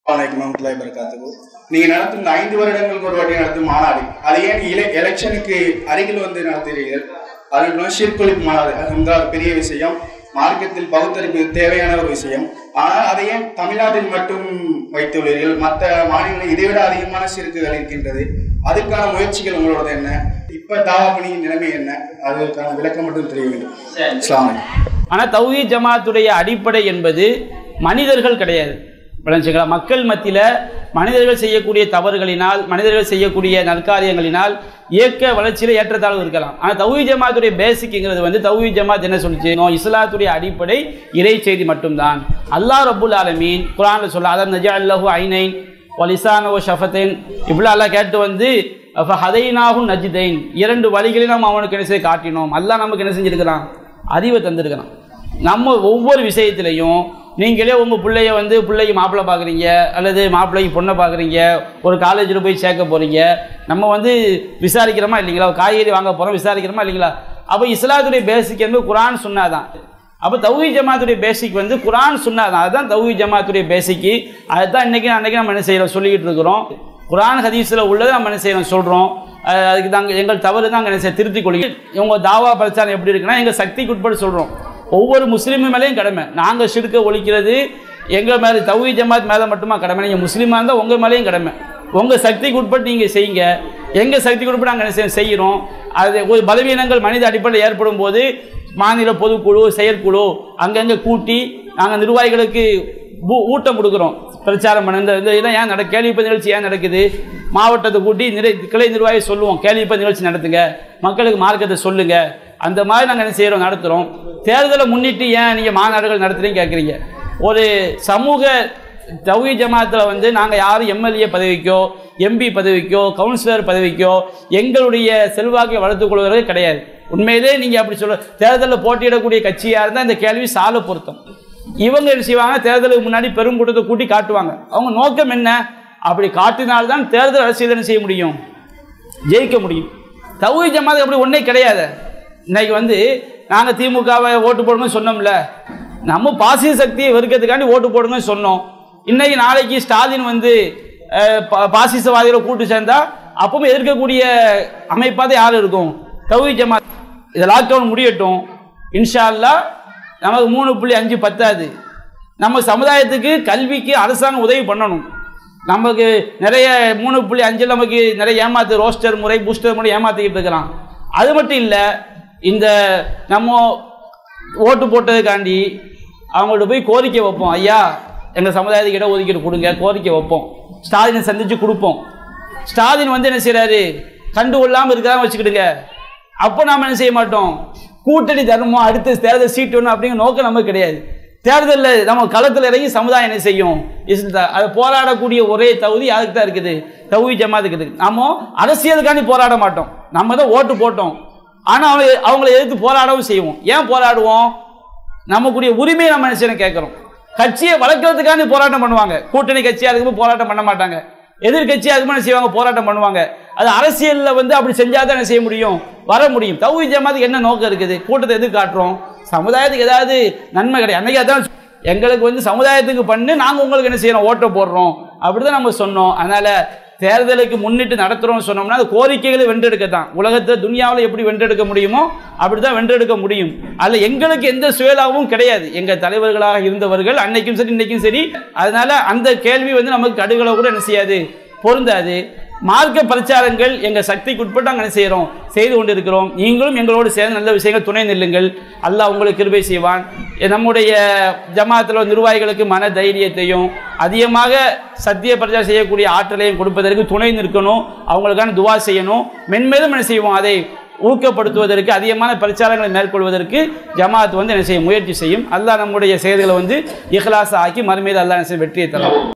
வணக்கம் வரமத்துல்லாஹி வரகாத்துகு நீங்க நடத்தும் இந்த ஐந்து வருடங்களுக்கு ஒரு வாட்டி நடத்தும் மாநாடு அது ஏன் இலை எலெக்ஷனுக்கு அருகில் வந்து நடத்துகிறீர்கள் அது ஷிர்கொழிப்பு மாநாடு அது வந்து ஒரு பெரிய விஷயம் மார்க்கத்தில் பகுத்தறிவு தேவையான ஒரு விஷயம் ஆனால் அதை ஏன் தமிழ்நாட்டில் மட்டும் வைத்துள்ளீர்கள் மற்ற மாநிலங்களில் இதைவிட அதிகமான சிறுக்குகள் இருக்கின்றது அதுக்கான முயற்சிகள் உங்களோட என்ன இப்ப தாவா பணியின் நிலைமை என்ன அதுக்கான விளக்கம் மட்டும் தெரிய வேண்டும் அஸ்ஸலாமு அலைக்கும். ஆனால் தௌஹீ ஜமாத்துடைய அடிப்படை என்பது மனிதர்கள் கிடையாது விளைஞ்சுங்களா மக்கள் மத்தியில் மனிதர்கள் செய்யக்கூடிய தவறுகளினால் மனிதர்கள் செய்யக்கூடிய நற்காரியங்களினால் இயக்க வளர்ச்சியில் ஏற்றத்தாழ்வு இருக்கலாம் ஆனால் தௌஹீ ஜமாத்துடைய பேசிக்ங்கிறது வந்து தௌஹீ ஜமாத் என்ன சொல்லுச்சு நோ இஸ்லாத்துடைய அடிப்படை இறை செய்தி மட்டும்தான் அல்லாஹ் ரப்புல் ஆலமீன் குரானில் சொல்ல அதம் நஜா அல்லஹு ஐனைன் ஒலிசானோ ஷஃபத்தைன் இப்படி அல்லாஹ் கேட்டு வந்து ஹதைனாகும் நஜிதைன் இரண்டு வழிகளை நாம் அவனுக்கு என்ன செய்ய காட்டினோம் அல்லாஹ் நமக்கு என்ன செஞ்சிருக்கிறான் அறிவை தந்திருக்கிறான் நம்ம ஒவ்வொரு விஷயத்திலையும் நீங்களே உங்கள் பிள்ளைய வந்து பிள்ளைக்கு மாப்பிள்ளை பார்க்குறீங்க அல்லது மாப்பிள்ளைக்கு பொண்ணை பார்க்குறீங்க ஒரு காலேஜில் போய் சேர்க்க போகிறீங்க நம்ம வந்து விசாரிக்கிறோமா இல்லைங்களா ஒரு காய்கறி வாங்க போகிறோம் விசாரிக்கிறோமா இல்லைங்களா அப்போ இஸ்லாத்துடைய பேசிக் என்பது குரான் சொன்னாதான் அப்போ தௌஹி ஜமாத்துடைய பேசிக் வந்து குரான் சொன்னாதான் அதுதான் தௌஹி ஜமாத்துடைய பேசிக்கு அதுதான் இன்றைக்கி அன்றைக்கி நம்ம என்ன செய்கிறோம் சொல்லிக்கிட்டு இருக்கிறோம் குரான் ஹதீஸில் உள்ளதை நம்ம என்ன செய்யணும் சொல்கிறோம் அதுக்கு தாங்க எங்கள் தவறு தான் என்ன செய்ய திருத்திக் கொள்கிறோம் இவங்க தாவா பிரச்சாரம் எப்படி இருக்குன்னா எங்கள் சக்திக்கு உட்பட்டு சொல்கிறோம் ஒவ்வொரு முஸ்லீமு மேலேயும் கடமை நாங்கள் சிறுக்க ஒழிக்கிறது எங்கள் மேலே தௌஹி ஜமாத் மேலே மட்டுமா கடமை நீங்கள் முஸ்லீமாக இருந்தால் உங்கள் மேலேயும் கடமை உங்கள் சக்திக்கு உட்பட்டு நீங்கள் செய்யுங்க எங்கள் சக்திக்கு உட்பட்டு நாங்கள் என்ன செய்ய- செய்கிறோம் அது ஒரு பலவீனங்கள் மனித அடிப்படையில் ஏற்படும் போது மாநில பொதுக்குழு செயற்குழு அங்கங்கே கூட்டி நாங்கள் நிர்வாகிகளுக்கு ஊ- ஊட்டம் கொடுக்குறோம் பிரச்சாரம் பண்ண இந்த இந்த இதெல்லாம் ஏன் நட கேள்விப்ப நிகழ்ச்சி ஏன் நடக்குது மாவட்டத்தை கூட்டி நிறை கிளை நிர்வாகி சொல்லுவோம் கேள்விப்ப நிகழ்ச்சி நடத்துங்க மக்களுக்கு மார்க்கத்தை சொல்லுங்க அந்த மாதிரி நாங்கள் என்ன செய்கிறோம் நடத்துகிறோம் தேர்தலை முன்னிட்டு ஏன் நீங்கள் மாநாடுகள் நடத்துறீங்க கேட்குறீங்க ஒரு சமூக தௌஹி ஜமாத்தில் வந்து நாங்கள் யாரும் எம்எல்ஏ பதவிக்கோ எம்பி பதவிக்கோ கவுன்சிலர் பதவிக்கோ எங்களுடைய செல்வாக்கை வளர்த்துக் கொள்வது கிடையாது உண்மையிலே நீங்கள் அப்படி சொல்ல தேர்தலில் போட்டியிடக்கூடிய கட்சியாக இருந்தால் இந்த கேள்வி சால பொருத்தம் இவங்க என்ன செய்வாங்க தேர்தலுக்கு முன்னாடி பெருங்கூட்டத்தை கூட்டி காட்டுவாங்க அவங்க நோக்கம் என்ன அப்படி காட்டினால்தான் தேர்தல் அரசியல் என்ன செய்ய முடியும் ஜெயிக்க முடியும் தௌஹி ஜமாத் அப்படி ஒன்றே கிடையாது இன்னைக்கு வந்து நாங்கள் திமுகவை ஓட்டு போடணும்னு சொன்னோம்ல நம்ம பாசிய சக்தியை வெறுக்கிறதுக்காண்டி ஓட்டு போடுங்கன்னு சொன்னோம் இன்னைக்கு நாளைக்கு ஸ்டாலின் வந்து அஹ், பா- பாசிசவாதிகளை கூட்டு சேர்ந்தா அப்பவும் எதிர்க்கக்கூடிய அமைப்பாக தான் யார் இருக்கும் தௌஹி ஜமாத் இதை லாக்டவுன் முடியட்டும் இன்ஷா அல்லாஹ் நமக்கு மூணு புள்ளி அஞ்சு பத்தாது நம்ம சமுதாயத்துக்கு கல்விக்கு அரசாங்கம் உதவி பண்ணணும் நமக்கு நிறைய மூணு புள்ளி அஞ்சு நமக்கு நிறைய ஏமாத்து ரோஸ்டர் முறை பூஸ்டர் முறை ஏமாத்திக்கிட்டு இருக்கிறான் அது மட்டும் இல்லை இந்த நம்ம ஓட்டு போட்டதுக்காண்டி அவங்கள்ட்ட போய் கோரிக்கை வைப்போம் ஐயா எங்கள் சமுதாயத்துக்கு இட ஒதுக்கீடு கொடுங்க கோரிக்கை வைப்போம் ஸ்டாலினை சந்தித்து கொடுப்போம் ஸ்டாலின் வந்து என்ன செய்கிறாரு கண்டு கொள்ளாமல் இருக்காம வச்சுக்கிடுங்க அப்போ நாம் என்ன செய்ய மாட்டோம் கூட்டணி தர்மம் அடுத்த தேர்தல் சீட்டு ஒன்று அப்படிங்கிற நோக்கம் நமக்கு கிடையாது தேர்தலில் நம்ம களத்தில் இறங்கி சமுதாயம் என்ன செய்யும் இஸ் த- அது போராடக்கூடிய ஒரே தகுதி அதுக்கு தான் இருக்குது தகுதி ஜமாத்துக்கு இருக்குது நம்ம அரசியலுக்காண்டி போராட மாட்டோம் நம்ம தான் ஓட்டு போட்டோம் ஆனால் அவங்க அவங்கள எதிர்த்து போராடவும் செய்வோம் ஏன் போராடுவோம் நமக்குரிய உரிமையை நம்ம என்ன செய்யணும் கேட்குறோம் கட்சியை வளர்க்கறதுக்காண்டி போராட்டம் பண்ணுவாங்க கூட்டணி கட்சியாக இருக்கும்போது போராட்டம் பண்ண மாட்டாங்க எதிர்கட்சி அதுக்கு என்ன செய்வாங்க போராட்டம் பண்ணுவாங்க அது அரசியலில் வந்து அப்படி செஞ்சால் தான் என்ன செய்ய முடியும் வர முடியும் தௌஹி ஜமாத்துக்கு என்ன நோக்கம் இருக்குது கூட்டத்தை எது காட்டுறோம் சமுதாயத்துக்கு ஏதாவது நன்மை கிடையாது அன்னைக்கு அதான் எங்களுக்கு வந்து சமுதாயத்துக்கு பண்ணு நாங்கள் உங்களுக்கு என்ன செய்யறோம் ஓட்டை போடுறோம் அப்படி தான் நம்ம சொன்னோம் அதனால் தேர்தலுக்கு முன்னிட்டு நடத்துகிறோம்னு சொன்னோம்னா அது கோரிக்கைகளை வென்றெடுக்க தான் உலகத்தில் துனியாவில் எப்படி வென்றெடுக்க முடியுமோ அப்படி தான் வென்றெடுக்க முடியும் அதில் எங்களுக்கு எந்த சுயலாகவும் கிடையாது எங்கள் தலைவர்களாக இருந்தவர்கள் அன்னைக்கும் சரி இன்னைக்கும் சரி அதனால அந்த கேள்வி வந்து நமக்கு கடுகளை கூட என்ன செய்யாது பொருந்தாது மார்க்க பிரச்சாரங்கள் எங்கள் சக்திக்கு உட்பட்டு நாங்கள் என்ன செய்கிறோம் செய்து கொண்டிருக்கிறோம் நீங்களும் எங்களோடு சேர்ந்து நல்ல விஷயங்கள் துணை நில்லுங்கள் அல்லாஹ் உங்களுக்கு கிருபை செய்வான் எ- நம்முடைய ஜமாத்தில் நிர்வாகிகளுக்கு மன தைரியத்தையும் அதிகமாக சத்திய பிரச்சாரம் செய்யக்கூடிய ஆற்றலையும் கொடுப்பதற்கு துணை நிற்கணும் அவங்களுக்கான துவா செய்யணும் மென்மேலும் என்ன செய்வோம் அதை ஊக்கப்படுத்துவதற்கு அதிகமான பிரச்சாரங்களை மேற்கொள்வதற்கு ஜமாத் வந்து என்ன செய்யும் முயற்சி செய்யும் அல்லாஹ் நம்முடைய செயல்களை வந்து இஹ்லாஸ் ஆக்கி மறுமையில் அல்லாஹ் என்ன செய்யும் வெற்றியை தரும்